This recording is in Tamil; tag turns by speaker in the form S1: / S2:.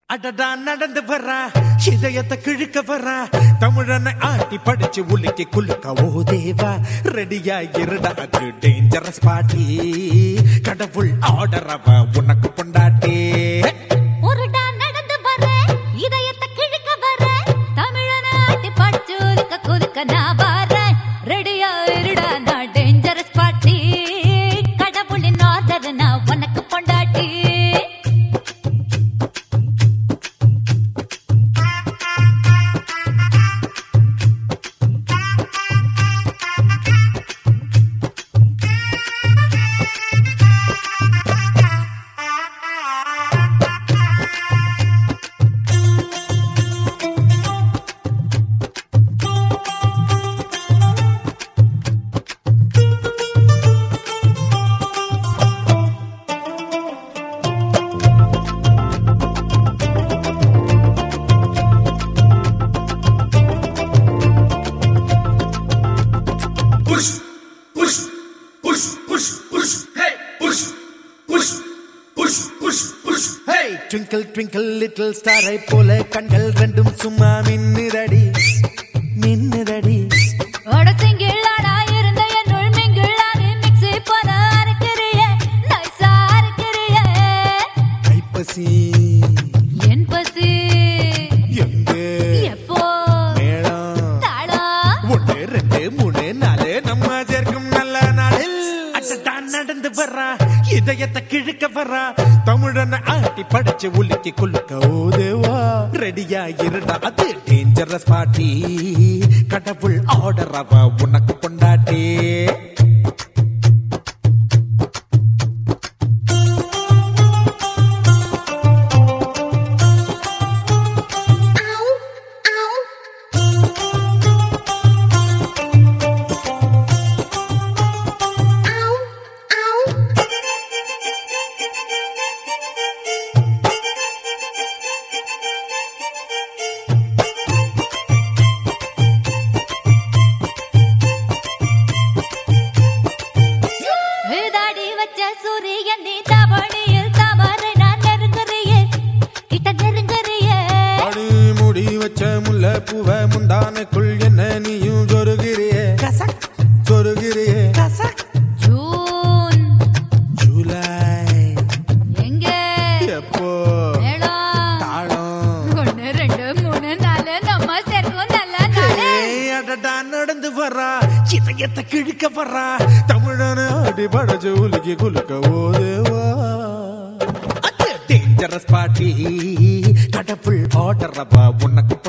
S1: அடடா நடந்து வர்றா இதயத்தை கிழுக்க வர்றா தமிழனை ஆட்டி படிச்சு உலுக்கி குலுக்க ஓ தேவா ரெடியா இருடா அது டேஞ்சரஸ் பாட்டி கடவுள் ஆர்டர் அவ உனக்கு பொண்டாட்டி
S2: உருடா நடந்து வர இதயத்தை கிழக்க வர தமிழன ஆட்டி படிச்சு ஒதுக்க குதுக்க நான் வரேன் ரெடியா இருடா நான் டேஞ்சரஸ் பாட்டி கடவுளின் ஆர்டர் நான் உனக்கு பொண்டாட்டி
S3: push, push, push, push, push, hey, push, push, push, push, push, hey.
S1: Twinkle twinkle little ஸ்டாரை போல கண்கள் ரெண்டும் சும்மா மின்னுதடி மின்னுதடி
S2: ஒடச்சிங்கிளாடா இருந்த என்னுள் மிங்கிளாகி மிக்ஸி போல அரைக்கிறிய நைஸா அரைக்கிறிய
S1: கைப்பசி
S2: என் பசி
S1: எங்கே
S2: எப்போ
S1: மேளம்
S2: தாளம்
S1: ஒன்று ரெண்டு மூணு நாலு நம்ம சேர்க்கும் நல்ல நாளில் அடடா நடந்து வர்றா இதயத்தை கிழக்க வர்றா தமிழனை ஆட்டி படிச்சு உலுக்கி குலுக்க ஓதேவா ரெடியா இருடா அது டேஞ்சரஸ் பாட்டி கடவுள் ஆர்டர் அவ உனக்கு பொண்டாட்டி
S2: தாடி வச்ச சூரியன் நீ தவணியில் தவறு நான் நெருங்குறியே கிட்ட நெருங்குறியே
S1: அடி முடி வச்ச முல்லை பூவ முந்தானைக்குள் என்ன நீயும் சொருகிறியே சொருகிறியே
S2: ஜூன்
S1: ஜூலை
S2: எங்க
S1: எப்போ
S2: மேளம்
S1: தாளம்
S2: ஒண்ணு ரெண்டு மூணு நாலு நம்ம சேர்க்கும் நல்ல நாளு
S1: ஏய், அடடா நடந்து வர்றா இதயத்தை கிழிக்க வர்றா தமிழன அடி படைச்சு உலுக்கி குலுக்க ஓதேவா டேஞ்சரஸ் பாட்டி கடவுள் ஆர்டர் அவ உனக்கு